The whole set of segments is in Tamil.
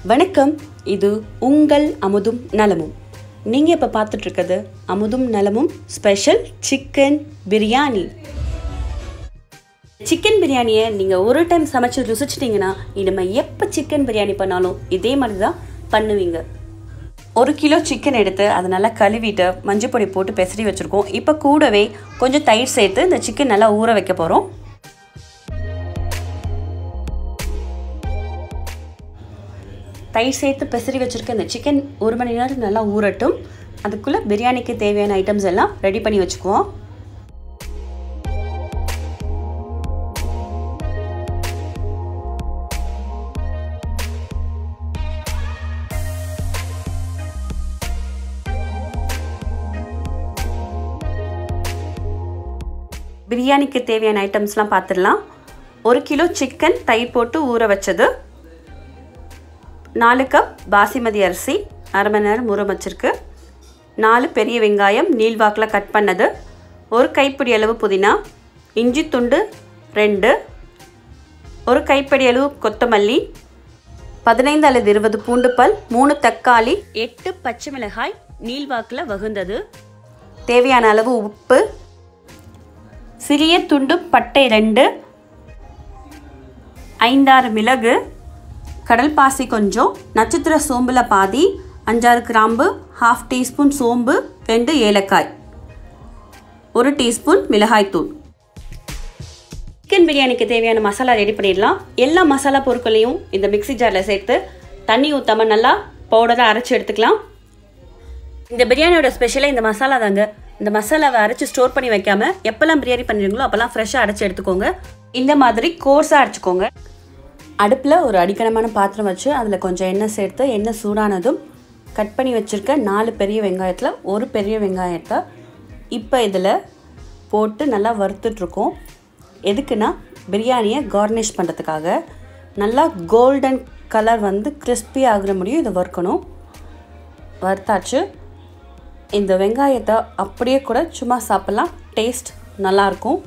வணக்கம் இது உங்கள் அமுதும் நலமும் நீங்கள் இப்போ பார்த்துட்ருக்கிறது அமுதும் நலமும் ஸ்பெஷல் சிக்கன் பிரியாணி சிக்கன் பிரியாணியை நீங்கள் ஒரு டைம் சமைச்சு ருசிச்சிட்டிங்கன்னா இனிமேல் எப்போ சிக்கன் பிரியாணி பண்ணாலும் இதே மாதிரி தான் பண்ணுவீங்க ஒரு கிலோ சிக்கன் எடுத்து அதை நல்லா கழுவிட்டு மஞ்சள் பொடி போட்டு பெசரி வச்சுருக்கோம் இப்போ கூடவே கொஞ்சம் தயிர் சேர்த்து இந்த சிக்கன் நல்லா ஊற வைக்க போகிறோம் தயிர் சேர்த்து பெசரி வச்சுருக்க இந்த சிக்கன் ஒரு மணி நேரம் நல்லா ஊறட்டும் அதுக்குள்ளே பிரியாணிக்கு தேவையான ஐட்டம்ஸ் எல்லாம் ரெடி பண்ணி வச்சுக்குவோம் பிரியாணிக்கு தேவையான ஐட்டம்ஸ்லாம் பார்த்துடலாம் ஒரு கிலோ சிக்கன் தயிர் போட்டு ஊற வச்சது நாலு கப் பாசிமதி அரிசி அரை மணி நேரம் ஊற வச்சிருக்கு நாலு பெரிய வெங்காயம் நீள்வாக்கில் கட் பண்ணது ஒரு கைப்பிடி அளவு புதினா இஞ்சி துண்டு ரெண்டு ஒரு கைப்பிடி அளவு கொத்தமல்லி பதினைந்து அல்லது இருபது பூண்டு பல் மூணு தக்காளி எட்டு பச்சை மிளகாய் நீள்வாக்கில் வகுந்தது தேவையான அளவு உப்பு சிறிய துண்டு பட்டை ரெண்டு ஐந்தாறு மிளகு கடல் பாசி கொஞ்சம் நட்சத்திர சோம்பில் பாதி அஞ்சாறு கிராம்பு ஹாஃப் டீஸ்பூன் சோம்பு ரெண்டு ஏலக்காய் ஒரு டீஸ்பூன் மிளகாய்த்தூள் சிக்கன் பிரியாணிக்கு தேவையான மசாலா ரெடி பண்ணிடலாம் எல்லா மசாலா பொருட்களையும் இந்த மிக்சி ஜாரில் சேர்த்து தண்ணி ஊற்றாமல் நல்லா பவுடராக அரைச்சி எடுத்துக்கலாம் இந்த பிரியாணியோட ஸ்பெஷலே இந்த மசாலா தாங்க இந்த மசாலாவை அரைச்சி ஸ்டோர் பண்ணி வைக்காம எப்போல்லாம் பிரியாணி பண்ணுறீங்களோ அப்போல்லாம் ஃப்ரெஷ்ஷாக அரைச்சி எடுத்துக்கோங்க இந்த மாதிரி கோர்ஸாக அரைச்சிக்கோங்க அடுப்பில் ஒரு அடிக்கணமான பாத்திரம் வச்சு அதில் கொஞ்சம் எண்ணெய் சேர்த்து எண்ணெய் சூடானதும் கட் பண்ணி வச்சுருக்க நாலு பெரிய வெங்காயத்தில் ஒரு பெரிய வெங்காயத்தை இப்போ இதில் போட்டு நல்லா வறுத்துட்ருக்கோம் எதுக்குன்னா பிரியாணியை கார்னிஷ் பண்ணுறதுக்காக நல்லா கோல்டன் கலர் வந்து கிறிஸ்பி ஆகிற முடியும் இதை வறுக்கணும் வறுத்தாச்சு இந்த வெங்காயத்தை அப்படியே கூட சும்மா சாப்பிட்லாம் டேஸ்ட் நல்லாயிருக்கும்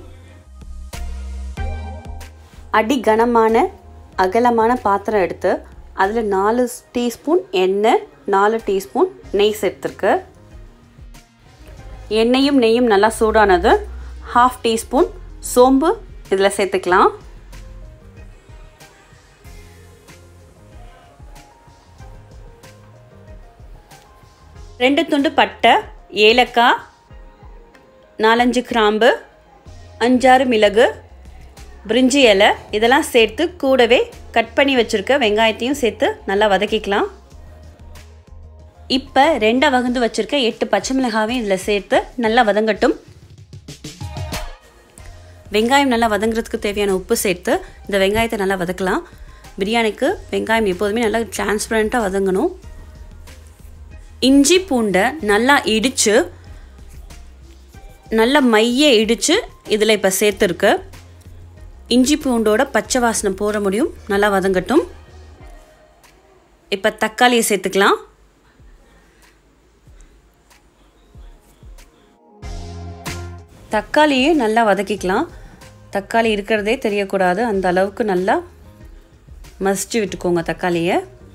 அடி கனமான அகலமான பாத்திரம் எடுத்து அதில் நாலு டீஸ்பூன் எண்ணெய் நாலு டீஸ்பூன் நெய் சேர்த்துருக்கு எண்ணெயும் நெய்யும் நல்லா சூடானது ஹாஃப் டீஸ்பூன் சோம்பு இதில் சேர்த்துக்கலாம் ரெண்டு துண்டு பட்டை ஏலக்காய் நாலஞ்சு கிராம்பு அஞ்சாறு மிளகு பிரிஞ்சி இலை இதெல்லாம் சேர்த்து கூடவே கட் பண்ணி வச்சுருக்க வெங்காயத்தையும் சேர்த்து நல்லா வதக்கிக்கலாம் இப்போ ரெண்டாக வகுந்து வச்சுருக்க எட்டு பச்சை மிளகாவையும் இதில் சேர்த்து நல்லா வதங்கட்டும் வெங்காயம் நல்லா வதங்குறதுக்கு தேவையான உப்பு சேர்த்து இந்த வெங்காயத்தை நல்லா வதக்கலாம் பிரியாணிக்கு வெங்காயம் எப்போதுமே நல்லா டிரான்ஸ்பரண்ட்டாக வதங்கணும் இஞ்சி பூண்டை நல்லா இடித்து நல்லா மைய இடித்து இதில் இப்போ சேர்த்துருக்கு இஞ்சி பூண்டோட பச்சை வாசனை போகிற முடியும் நல்லா வதங்கட்டும் இப்போ தக்காளியை சேர்த்துக்கலாம் தக்காளியே நல்லா வதக்கிக்கலாம் தக்காளி இருக்கிறதே தெரியக்கூடாது அந்த அளவுக்கு நல்லா மசிச்சு விட்டுக்கோங்க தக்காளியை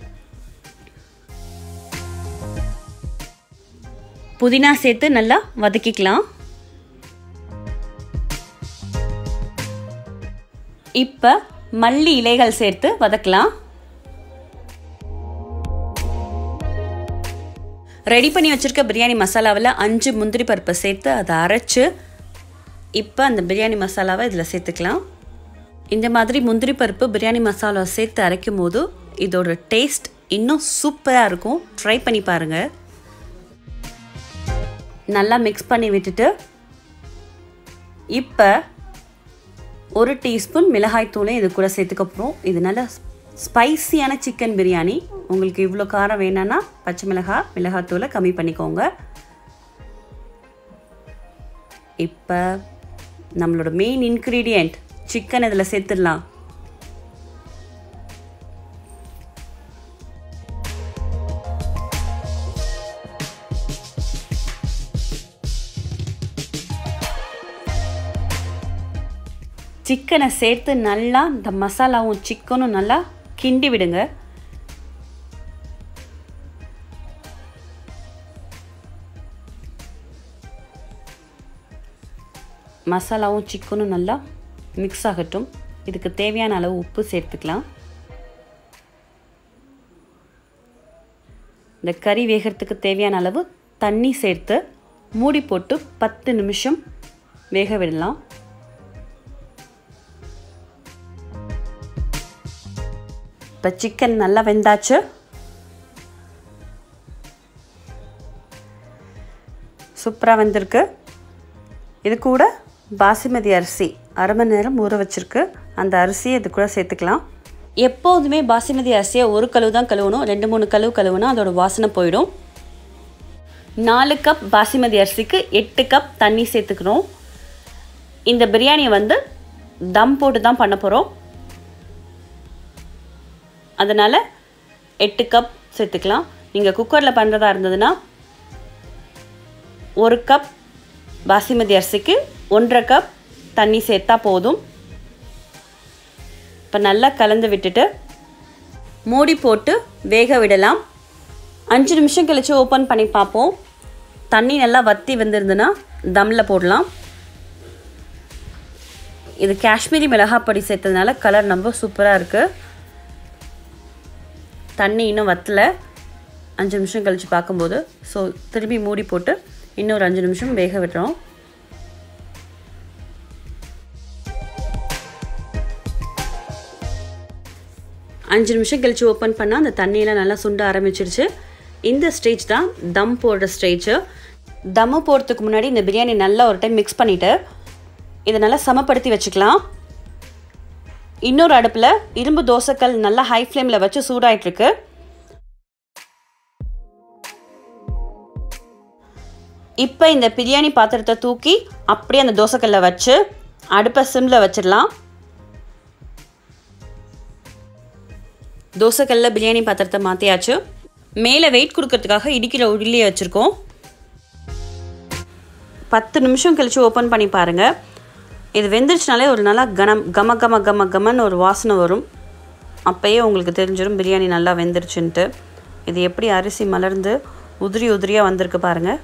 புதினா சேர்த்து நல்லா வதக்கிக்கலாம் இப்போ மல்லி இலைகள் சேர்த்து வதக்கலாம் ரெடி பண்ணி வச்சுருக்க பிரியாணி மசாலாவில் அஞ்சு முந்திரி பருப்பை சேர்த்து அதை அரைச்சி இப்போ அந்த பிரியாணி மசாலாவை இதில் சேர்த்துக்கலாம் இந்த மாதிரி முந்திரி பருப்பு பிரியாணி மசாலாவை சேர்த்து அரைக்கும் போது இதோட டேஸ்ட் இன்னும் சூப்பராக இருக்கும் ட்ரை பண்ணி பாருங்கள் நல்லா மிக்ஸ் பண்ணி விட்டுட்டு இப்போ ஒரு டீஸ்பூன் மிளகாய் தூளையும் இது கூட சேர்த்துக்கப்புறம் இது நல்ல ஸ்பைசியான சிக்கன் பிரியாணி உங்களுக்கு இவ்வளோ காரம் வேணும்னா பச்சை மிளகாய் மிளகாத்தூளை கம்மி பண்ணிக்கோங்க இப்போ நம்மளோட மெயின் இன்க்ரீடியண்ட் சிக்கன் இதில் சேர்த்துடலாம் சிக்கனை சேர்த்து நல்லா இந்த மசாலாவும் சிக்கனும் நல்லா கிண்டி விடுங்க மசாலாவும் சிக்கனும் நல்லா மிக்ஸ் ஆகட்டும் இதுக்கு தேவையான அளவு உப்பு சேர்த்துக்கலாம் இந்த கறி வேகிறதுக்கு தேவையான அளவு தண்ணி சேர்த்து மூடி போட்டு பத்து நிமிஷம் வேக விடலாம் இப்போ சிக்கன் நல்லா வெந்தாச்சு சூப்பராக வந்திருக்கு இது கூட பாசுமதி அரிசி அரை மணி நேரம் ஊற வச்சுருக்கு அந்த அரிசியை இது கூட சேர்த்துக்கலாம் எப்போதுமே பாசுமதி அரிசியை ஒரு கழுவு தான் கழுவணும் ரெண்டு மூணு கழுவு கழுவுனா அதோட வாசனை போயிடும் நாலு கப் பாசுமதி அரிசிக்கு எட்டு கப் தண்ணி சேர்த்துக்கணும் இந்த பிரியாணியை வந்து தம் போட்டு தான் பண்ண போகிறோம் அதனால் எட்டு கப் சேர்த்துக்கலாம் நீங்கள் குக்கரில் பண்ணுறதா இருந்ததுன்னா ஒரு கப் பாசுமதி அரிசிக்கு ஒன்றரை கப் தண்ணி சேர்த்தா போதும் இப்போ நல்லா கலந்து விட்டுட்டு மூடி போட்டு வேக விடலாம் அஞ்சு நிமிஷம் கழித்து ஓப்பன் பண்ணி பார்ப்போம் தண்ணி நல்லா வற்றி வந்திருந்துன்னா தம்மில் போடலாம் இது காஷ்மீரி மிளகாப்பொடி சேர்த்ததுனால கலர் ரொம்ப சூப்பராக இருக்குது தண்ணி இன்னும் வற்றலை அஞ்சு நிமிஷம் கழித்து பார்க்கும்போது ஸோ திரும்பி மூடி போட்டு இன்னொரு அஞ்சு நிமிஷம் வேக விடுறோம் அஞ்சு நிமிஷம் கழித்து ஓப்பன் பண்ணால் அந்த தண்ணியெல்லாம் நல்லா சுண்ட ஆரம்பிச்சிருச்சு இந்த ஸ்டேஜ் தான் தம் போடுற ஸ்டேஜு தம்மு போடுறதுக்கு முன்னாடி இந்த பிரியாணி நல்லா ஒரு டைம் மிக்ஸ் பண்ணிவிட்டு இதை நல்லா சமப்படுத்தி வச்சுக்கலாம் இன்னொரு அடுப்பில் இரும்பு தோசைக்கல் நல்லா ஹை ஃப்ளேமில் வச்சு சூடாயிட்ருக்கு இப்போ இந்த பிரியாணி பாத்திரத்தை தூக்கி அப்படியே அந்த தோசைக்கல்ல வச்சு அடுப்பை சிம்மில் வச்சிடலாம் தோசைக்கல்ல பிரியாணி பாத்திரத்தை மாற்றியாச்சு மேலே வெயிட் கொடுக்கறதுக்காக இடிக்கிற உருளியை வச்சுருக்கோம் பத்து நிமிஷம் கழித்து ஓப்பன் பண்ணி பாருங்கள் இது வெந்துருச்சுனாலே ஒரு நல்லா கனம் கம கம கம கமன்னு ஒரு வாசனை வரும் அப்போயே உங்களுக்கு தெரிஞ்சிடும் பிரியாணி நல்லா வெந்துருச்சுன்ட்டு இது எப்படி அரிசி மலர்ந்து உதிரி உதிரியாக வந்திருக்கு பாருங்கள்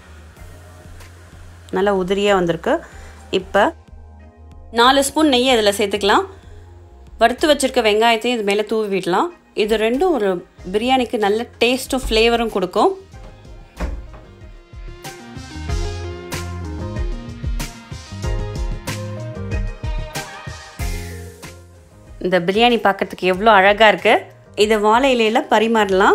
நல்லா உதிரியாக வந்திருக்கு இப்போ நாலு ஸ்பூன் நெய்யை இதில் சேர்த்துக்கலாம் வறுத்து வச்சுருக்க வெங்காயத்தையும் இது மேலே தூவி விடலாம் இது ரெண்டும் ஒரு பிரியாணிக்கு நல்ல டேஸ்ட்டும் ஃப்ளேவரும் கொடுக்கும் இந்த பிரியாணி பார்க்கறதுக்கு எவ்வளோ அழகாக இருக்குது இதை வாழை இலையில் பரிமாறலாம்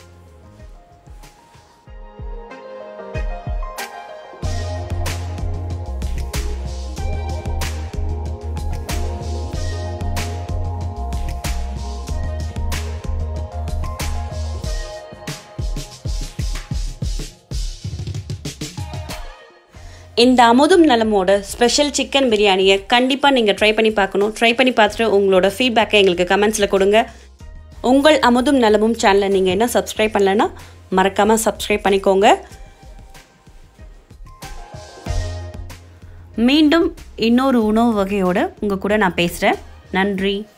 இந்த அமுதும் நலமோட ஸ்பெஷல் சிக்கன் பிரியாணியை கண்டிப்பாக நீங்கள் ட்ரை பண்ணி பார்க்கணும் ட்ரை பண்ணி பார்த்துட்டு உங்களோட ஃபீட்பேக்கை எங்களுக்கு கமெண்ட்ஸில் கொடுங்க உங்கள் அமுதும் நலமும் சேனலை நீங்கள் என்ன சப்ஸ்கிரைப் பண்ணலைன்னா மறக்காமல் சப்ஸ்கிரைப் பண்ணிக்கோங்க மீண்டும் இன்னொரு உணவு வகையோடு உங்கள் கூட நான் பேசுகிறேன் நன்றி